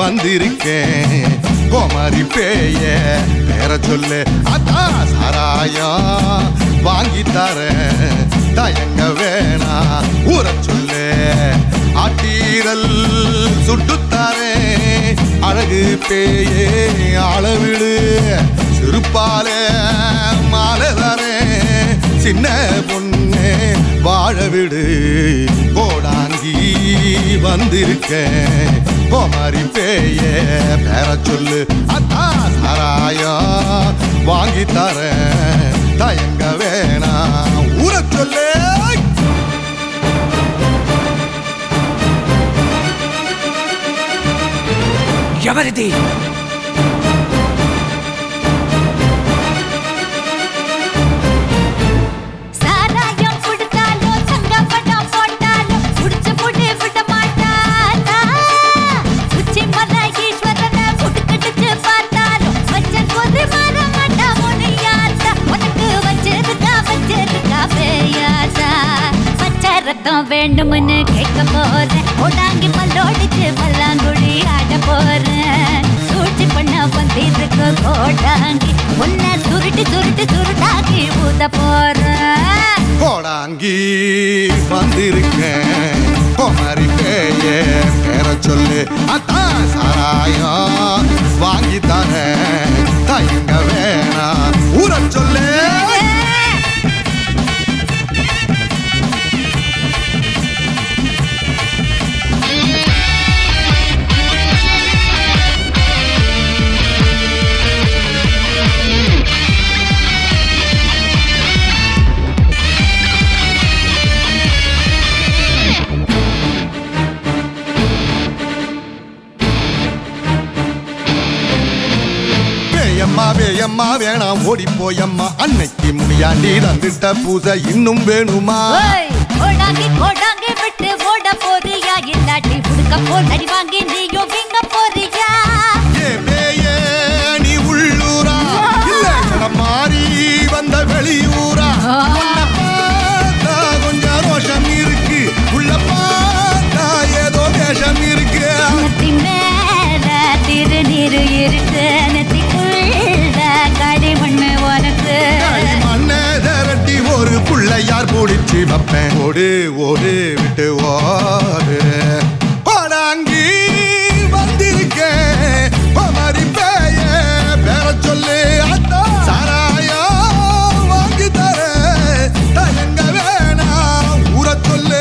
வந்திருக்கேன் கோமாரி பேய பேர சொல்லு அத்தா சாராயம் வாங்கி தரேன் தயங்க வேணா ஊற சொல்லு ஆட்டீரல் சுட்டுத்தாரேன் அழகு பேயே அளவிடு சிறுப்பால மாலை தரேன் சின்ன பொண்ணு வாழ விடு கோடாங்கி வந்திருக்கேன் கோமாரி பேய பேர சொல்லு அத்தா சாராயம் வாங்கி தரேன் தயங்க வேணாம் ஊற சொல்லு ఎవరిది சாராயம் குடுத்தாலும் சங்கப்படம் போட்டாலும் குடிச்சு புடி விட மாட்டானா உச்சி மர ஈஸ்வரனை புட்டுக்கிட்டு பார்த்தாலும் வச்சன் கொதி மாற மாட்டா முனியாத்தா உனக்கு வச்சிருக்கா வச்சிருக்கா பேயாத்தா பச்சை ரத்தம் வேண்டும்னு கேட்க போறேன் ஓடாங்கி பல்லோடிச்சு பல்லாங்குழி ஆட போறேன் சூழ்ச்சி பண்ண வந்திருக்கு கோடாங்கி உன்னை சுருட்டி சுருட்டி சுருட்டாக்கி ஊத போறேன் கோடாங்கி வந்திருக்கேன் கோமாரி பேய பேர சொல்லு அத்தா சாராயம் வாங்கி தரேன் தயங்க வேணாம் ஊற சொல்லு வேயம்மா வேயம்மா வேணாம் ஓடி போயம்மா அன்னைக்கு முடியாண்டி தந்துட்ட பூசை இன்னும் வேணுமா ஓய், ஓடாங்கி கோடாங்கி விட்டு ஓட போறியா இல்லாட்டி உடுக்க போல் அடி வாங்கி நீயும் விங்க போறியா ஏ பேயே நீ உள்ளூரா இல்ல இடம் மாறி வந்த வெளியூரா உன்னை பார்த்தா கொஞ்சம் ரோஷம் இருக்கு உள்ள பார்த்தா ஏதோ வேஷம் இருக்கு நெத்தி மேல திருநீரு இருக்கு நெத்திக்குள்ள களிமண்ணு உனக்கு மண்ணை திரட்டி ஒரு புள்ளையார் பிடிச்சி வைப்பேன் ஓடு ஓடு விட்டு ஓடு பாடாங்கி வந்திருக்கேன் குமரி பேய பேர சொல்லு அத்தா சாராயம் வாங்கி தர தயங்க வேணாம் ஊற சொல்லு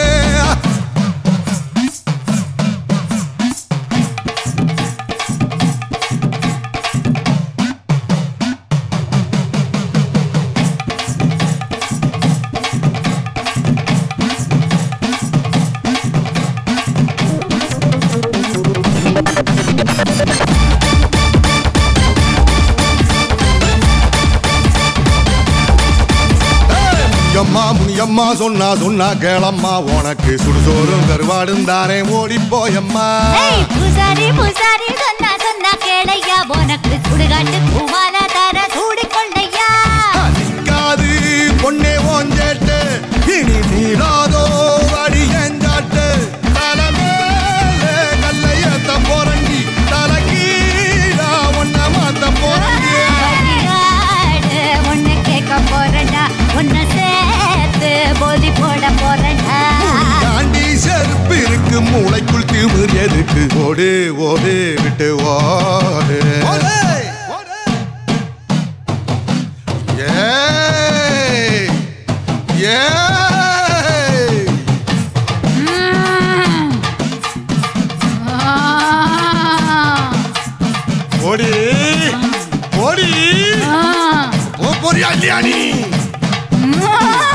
முனியம்மா முனியம்மா சொன்னா சொன்னா கேளம்மா உனக்கு சுடுசோறும் கருவாடும் தானே ஓடி போயம்மா ஏய், பூசாரி பூசாரி சொன்னா சொன்னா கேளையா உனக்கு சுடுகாட்டு பூமால தர சூடி கொள்ளையா நிக்காது பொண்ணே ஓஞ்சேட்டு இனி நீராதோ அடி எஞ்சாட்டு தலைமேல கல்லை ஏத்த போறண்டி தலை கீழா ஒன்ன மாத்த போறண்டி வழிகாடு, உன்னை கேட்க போறேன்டா உன்னை சேர்த்து போதி போட போறேன்டா தாண்டி செருப்பு இருக்கு மூளைக்குள் திமிர் எதுக்கு ஓடு ஓடு விட்டு ஓடு ஏய் ஏய் ம். ஆ. ஓடி ஓடி ஆ. ஓ போறியா இல்லையா நீ ஆ.